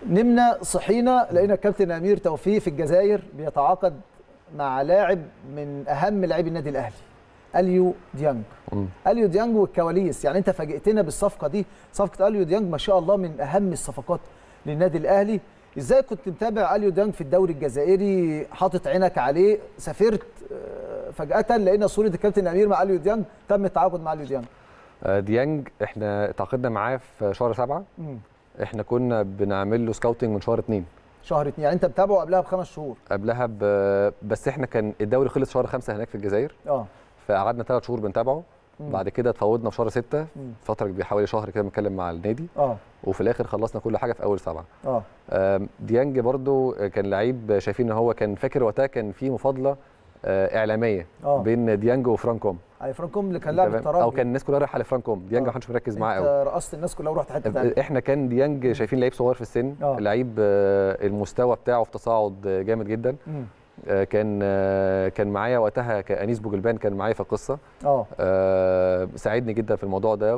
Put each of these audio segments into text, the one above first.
نمنا صحينا لقينا الكابتن امير توفيق في الجزائر بيتعاقد مع لاعب من اهم لاعبي النادي الاهلي اليو ديانج مم. اليو ديانج والكواليس يعني انت فاجئتنا بالصفقه دي صفقه اليو ديانج ما شاء الله من اهم الصفقات للنادي الاهلي ازاي كنت متابع اليو ديانج في الدوري الجزائري حاطط عينك عليه سافرت آه، فجاه لقينا صوره الكابتن امير مع اليو ديانج تم التعاقد مع اليو ديانج آه، ديانج احنا تعاقدنا معاه في شهر سبعة مم. احنا كنا بنعمل له سكاوتنج من شهر اتنين شهر اتنين يعني انت متابعه قبلها بخمس شهور قبلها ب... بس احنا كان الدوري خلص شهر خمسة هناك في الجزائر اه فقعدنا ثلاث شهور بنتابعه مم. بعد كده اتفاوضنا في شهر ستة مم. فتره كبيره حوالي شهر كده بنتكلم مع النادي اه وفي الاخر خلصنا كل حاجه في اول سبعه اه آم، ديانج برضو كان لعيب شايفين ان هو كان فاكر وقتها كان في مفاضله آه، اعلاميه اه بين ديانج وفرانكوم علي فرانكوم اللي كان لاعب تمام؟ الترجي او كان الناس كلها رايحه لفرانكوم ديانج آه. ما حدش مركز معاه قوي انت رقصت الناس كلها ورحت حته ثانيه احنا كان ديانج شايفين لعيب صغير في السن آه. لعيب آه، المستوى بتاعه في تصاعد آه، جامد جدا مم. آه، كان آه، كان معايا وقتها كانيس بوجلبان كان معايا في القصه اه آه، ساعدني جدا في الموضوع ده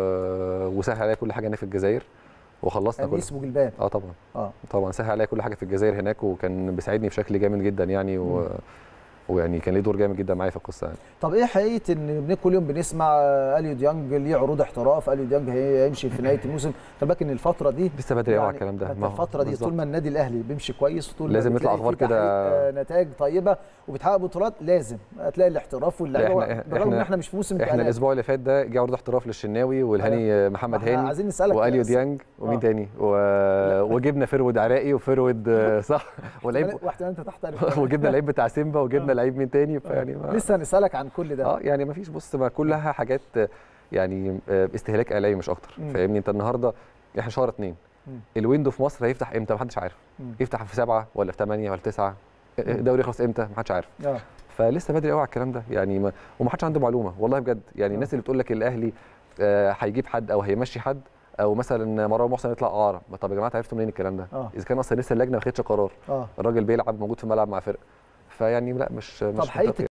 و- وسهل عليا كل حاجه هنا في الجزائر وخلصنا كل انيس بوجلبان اه طبعا اه طبعا سهل عليا كل حاجه في الجزائر هناك وكان بيساعدني بشكل جامد جدا يعني و... ويعني كان ليه دور جامد جدا معايا في القصه يعني طب ايه حقيقه ان بن- كل يوم بنسمع آه، اليو ديانج ليه عروض احتراف اليو ديانج هي- هيمشي في نهايه الموسم خلي بالك ان الفتره دي لسه بدري قوي على يعني الكلام ده انت ما هو الفتره دي بالظبط. طول ما النادي الاهلي بيمشي كويس وطول لازم ما يطلع بتلاقي أخبار فيه كده. تحقيق، آه، نتائج طيبه وبتحقق بطولات لازم هتلاقي الاحتراف واللعيبه إحنا- بالرغم ان إحنا- احنا مش في موسم احنا انتقالات. الاسبوع اللي فات ده جه عرض احتراف للشناوي والهاني محمد إحنا هاني عايزين نسالك واليو بس. ديانج ومين آه. تاني و... وجبنا فرود عراقي وفرود آه، صح ولعيب واحتمال انت تحترف وجبنا لعيب بتاع سيمبا وجبنا لعيب مين تاني فيعني ما... لسه هنسالك عن كل ده اه يعني ما فيش بص ما كلها حاجات آه، يعني آه، استهلاك اعلامي مش اكتر مم. فاهمني انت النهارده احنا شهر اتنين مم. الويندو في مصر هيفتح امتى محدش عارف مم. يفتح في سبعه ولا في ثمانيه ولا في تسعه الدوري يخلص امتى محدش عارف اه فلسه بدري قوي على الكلام ده يعني ما ومحدش عنده معلومه والله بجد يعني آه. الناس اللي بتقول لك الاهلي آه، هيجيب حد او هيمشي حد او مثلا مروان محسن يطلع اعاره ما طب يا جماعه عرفتوا منين الكلام ده آه. اذا كان اصلا لسه اللجنه ما خدتش قرار اه الراجل بيلعب موجود في الملعب مع فرقه فيعني لا مش طب مش حقيقه منطقي.